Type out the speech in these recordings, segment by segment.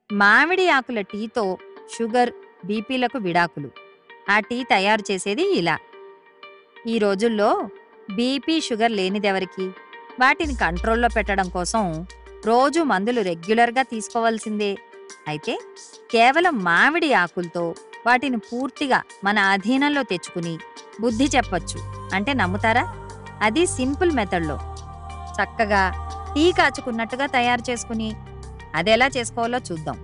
మామిడి ఆకుల టీతో షుగర్ బీపీలకు విడాకులు ఆ టీ తయారు చేసేది ఇలా ఈ రోజుల్లో బీపీ షుగర్ లేనిదెవరికి వాటిని కంట్రోల్లో పెట్టడం కోసం రోజు మందులు రెగ్యులర్గా తీసుకోవాల్సిందే అయితే కేవలం మామిడి ఆకులతో వాటిని పూర్తిగా మన అధీనంలో తెచ్చుకుని బుద్ధి చెప్పొచ్చు అంటే నమ్ముతారా అది సింపుల్ మెథడ్లో చక్కగా టీ కాచుకున్నట్టుగా తయారు చేసుకుని అదెలా చేసుకోవాలో చూద్దాం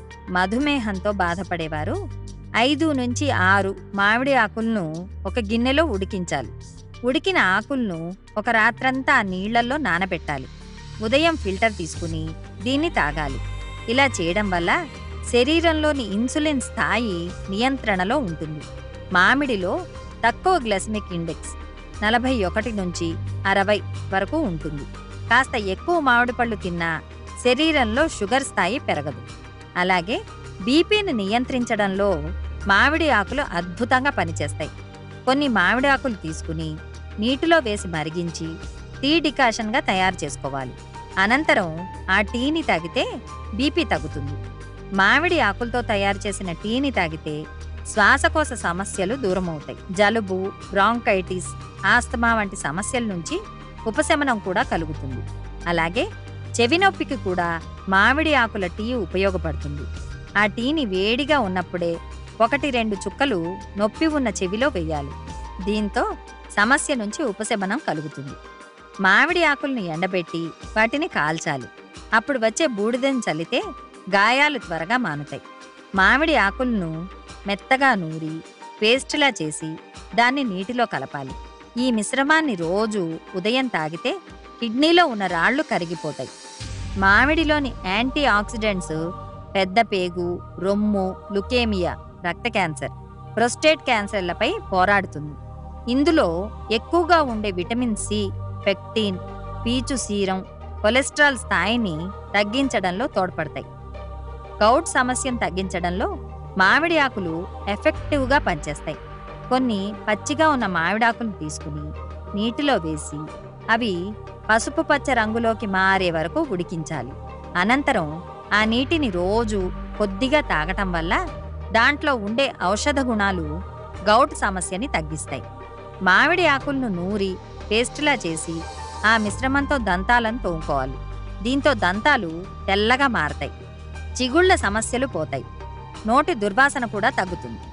మధుమేహంతో బాధపడేవారు ఐదు నుంచి ఆరు మామిడి ఆకులను ఒక గిన్నెలో ఉడికించాలి ఉడికిన ఆకులను ఒక రాత్రంతా ఆ నీళ్లల్లో నానబెట్టాలి ఉదయం ఫిల్టర్ తీసుకుని దీన్ని తాగాలి ఇలా చేయడం వల్ల శరీరంలోని ఇన్సులిన్ స్థాయి నియంత్రణలో ఉంటుంది మామిడిలో తక్కువ గ్లైసమిక్ ఇండెక్స్ నలభై ఒకటి నుంచి అరవై వరకు ఉంటుంది కాస్త ఎక్కువ మామిడి పళ్ళు తిన్నా శరీరంలో షుగర్ స్థాయి పెరగదు అలాగే బీపీని నియంత్రించడంలో మామిడి ఆకులు అద్భుతంగా పనిచేస్తాయి కొన్ని మామిడి ఆకులు తీసుకుని నీటిలో వేసి మరిగించి టీ డికాషన్గా తయారు చేసుకోవాలి అనంతరం ఆ టీని తాగితే బీపీ తగ్గుతుంది మామిడి ఆకులతో తయారు చేసిన టీని తాగితే శ్వాసకోశ సమస్యలు దూరమవుతాయి జలుబు బ్రాంకైటిస్ ఆస్తమా వంటి సమస్యల నుంచి ఉపశమనం కూడా కలుగుతుంది అలాగే చెవి నొప్పికి కూడా మామిడి ఆకుల టీ ఉపయోగపడుతుంది ఆ టీని వేడిగా ఉన్నప్పుడే ఒకటి రెండు చుక్కలు నొప్పి ఉన్న చెవిలో వేయాలి దీంతో సమస్య నుంచి ఉపశమనం కలుగుతుంది మామిడి ఆకుల్ని ఎండబెట్టి వాటిని కాల్చాలి అప్పుడు వచ్చే బూడిదని చల్లితే గాయాలు త్వరగా మానుతాయి మామిడి ఆకులను మెత్తగా నూరి పేస్టులా చేసి దాన్ని నీటిలో కలపాలి ఈ మిశ్రమాన్ని రోజు ఉదయం తాగితే కిడ్నీలో ఉన్న రాళ్ళు కరిగిపోతాయి మామిడిలోని యాంటీ ఆక్సిడెంట్స్ పెద్ద పేగు రొమ్ము లుకేమియా రక్త క్యాన్సర్ ప్రొస్టేట్ క్యాన్సర్లపై పోరాడుతుంది ఇందులో ఎక్కువగా ఉండే విటమిన్ సి పెక్టిన్ పీచు సీరం కొలెస్ట్రాల్ స్థాయిని తగ్గించడంలో తోడ్పడతాయి గౌట్ సమస్యను తగ్గించడంలో మామిడి ఆకులు ఎఫెక్టివ్గా పనిచేస్తాయి కొన్ని పచ్చిగా ఉన్న మామిడాకులు తీసుకుని నీటిలో వేసి అవి పసుపు పచ్చ రంగులోకి మారే వరకు ఉడికించాలి అనంతరం ఆ నీటిని రోజు కొద్దిగా తాగటం వల్ల దాంట్లో ఉండే ఔషధ గుణాలు గౌట్ సమస్యని తగ్గిస్తాయి మామిడి ఆకులను నూరి పేస్టులా చేసి ఆ మిశ్రమంతో దంతాలను తోముకోవాలి దీంతో దంతాలు తెల్లగా మారతాయి చిగుళ్ళ సమస్యలు పోతాయి నోటి దుర్వాసన కూడా తగ్గుతుంది